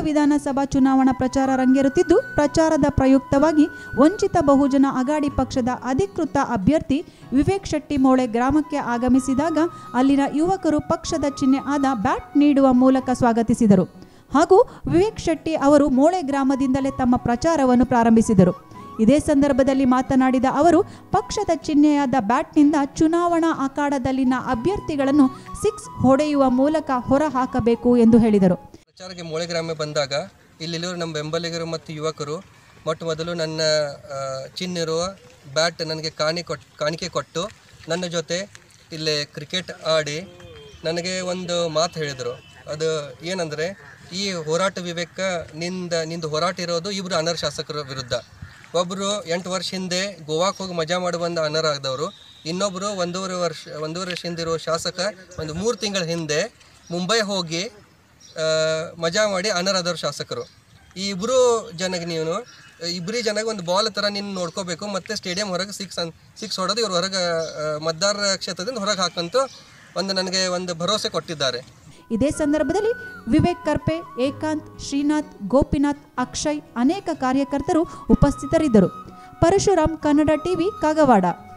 ವಿಧಾನಸಭಾ ಚುನಾವಣಾ ಪ್ರಚಾರ ರಂಗೇರುತ್ತಿದ್ದು ಪ್ರಚಾರದ ಪ್ರಯುಕ್ತವಾಗಿ ವಂಚಿತ ಬಹುಜನ ಅಗಾಡಿ ಪಕ್ಷದ ಅಧಿಕೃತ ಅಭ್ಯರ್ಥಿ ವಿವೇಕ್ ಶೆಟ್ಟಿ ಮೋಳೆ ಗ್ರಾಮಕ್ಕೆ ಆಗಮಿಸಿದಾಗ ಅಲ್ಲಿನ ಯುವಕರು ಪಕ್ಷದ ಚಿಹ್ನೆ ಆದ ಬ್ಯಾಟ್ ನೀಡುವ ಮೂಲಕ ಸ್ವಾಗತಿಸಿದರು ಹಾಗೂ ವಿವೇಕ್ ಶೆಟ್ಟಿ ಅವರು ಮೋಳೆ ಗ್ರಾಮದಿಂದಲೇ ತಮ್ಮ ಪ್ರಚಾರವನ್ನು ಪ್ರಾರಂಭಿಸಿದರು ಇದೇ ಸಂದರ್ಭದಲ್ಲಿ ಮಾತನಾಡಿದ ಅವರು ಪಕ್ಷದ ಚಿಹ್ನೆಯಾದ ಬ್ಯಾಟ್ನಿಂದ ಚುನಾವಣಾ ಅಖಾಡದಲ್ಲಿನ ಅಭ್ಯರ್ಥಿಗಳನ್ನು ಸಿಕ್ಸ್ ಹೊಡೆಯುವ ಮೂಲಕ ಹೊರಹಾಕಬೇಕು ಎಂದು ಹೇಳಿದರು ಪ್ರಚಾರಕ್ಕೆ ಮೂಳೆ ಗ್ರಾಮ ಬಂದಾಗ ಇಲ್ಲಿರುವ ನಮ್ಮ ಬೆಂಬಲಿಗರು ಮತ್ತು ಯುವಕರು ಮೊಟ್ಟ ಮೊದಲು ನನ್ನ ಆ, ಚಿಹ್ನಿರುವ ಬ್ಯಾಟ್ ನನಗೆ ಕಾಣಿ ಕೊಟ್ ಕಾಣಿಕೆ ಕೊಟ್ಟು ನನ್ನ ಜೊತೆ ಇಲ್ಲಿ ಕ್ರಿಕೆಟ್ ಆಡಿ ನನಗೆ ಒಂದು ಮಾತು ಹೇಳಿದರು ಅದು ಏನಂದರೆ ಈ ಹೋರಾಟ ವಿವೇಕ ನಿಂದ ನಿಂದು ಹೋರಾಟ ಇರೋದು ಇಬ್ಬರು ಅನರ್ಹ ಶಾಸಕರ ವಿರುದ್ಧ ಒಬ್ಬರು ಎಂಟು ವರ್ಷ ಹಿಂದೆ ಗೋವಾಕ್ಕೆ ಹೋಗಿ ಮಜಾ ಮಾಡಿ ಬಂದ ಅನರ್ಹರಾದವರು ಇನ್ನೊಬ್ಬರು ಒಂದೂವರೆ ವರ್ಷ ಒಂದೂವರೆ ವರ್ಷ ಹಿಂದಿರೋ ಶಾಸಕ ಒಂದು ಮೂರು ತಿಂಗಳ ಹಿಂದೆ ಮುಂಬೈ ಹೋಗಿ ಆ, ಮಜಾ ಮಾಡಿ ಅನರ್ಹದವ್ರ ಶಾಸಕರು ಈ ಇಬ್ಬರು ಜನಗೆ ನೀನು ಇಬ್ಬರಿ ಜನಗೆ ಒಂದು ಬಾಲ್ ಥರ ನೀನು ನೋಡ್ಕೋಬೇಕು ಮತ್ತು ಸ್ಟೇಡಿಯಂ ಹೊರಗೆ ಸಿಕ್ಸ್ ಅನ್ ಸಿಕ್ಸ್ ಹೊಡೆದು ಇವ್ರು ಹೊರಗೆ ಆ, ಮತದಾರರ ಕ್ಷೇತ್ರದಿಂದ ಹೊರಗೆ ಹಾಕಂತ ಒಂದು ನನಗೆ ಒಂದು ಭರವಸೆ ಕೊಟ್ಟಿದ್ದಾರೆ ಇದೇ ಸಂದರ್ಭದಲ್ಲಿ ವಿವೇಕ್ ಕರ್ಪೆ ಏಕಾಂತ್ ಶ್ರೀನಾಥ್ ಗೋಪಿನಾಥ್ ಅಕ್ಷಯ್ ಅನೇಕ ಕಾರ್ಯಕರ್ತರು ಉಪಸ್ಥಿತರಿದ್ದರು ಪರಶುರಾಮ್ ಕನ್ನಡ ಟಿವಿ ಕಾಗವಾಡ